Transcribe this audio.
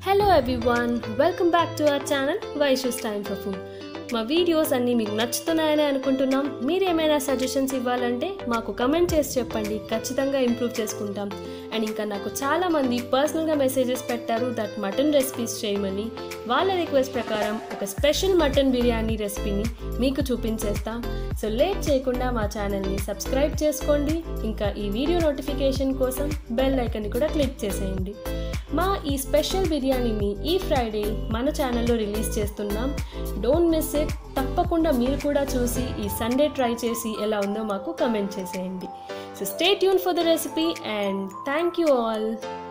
hello everyone welcome back to our channel Vaishu's time for food మా videos అన్నీ మీకు నచ్చుతున్నాయని అనుకుంటున్నాం మీరు ఏమైనా సజెషన్స్ ఇవ్వాలంటే మాకు కమెంట్ చేసి చెప్పండి ఖచ్చితంగా ఇంప్రూవ్ చేసుకుంటాం అండ్ ఇంకా నాకు చాలామంది పర్సనల్గా మెసేజెస్ పెట్టారు దట్ మటన్ రెసిపీస్ చేయమని వాళ్ళ రిక్వెస్ట్ ప్రకారం ఒక స్పెషల్ మటన్ బిర్యానీ రెసిపీని మీకు చూపించేస్తాం సో లేట్ చేయకుండా మా ఛానల్ని సబ్స్క్రైబ్ చేసుకోండి ఇంకా ఈ వీడియో నోటిఫికేషన్ కోసం బెల్ ఐకన్ని కూడా క్లిక్ చేసేయండి మా ఈ స్పెషల్ బిర్యానీని ఈ ఫ్రైడే మన ఛానల్లో రిలీజ్ చేస్తున్నాం డోంట్ మిస్ ఇట్ తప్పకుండా మీరు కూడా చూసి ఈ సండే ట్రై చేసి ఎలా ఉందో మాకు కమెంట్ చేసేయండి so stay tuned for the recipe and thank you all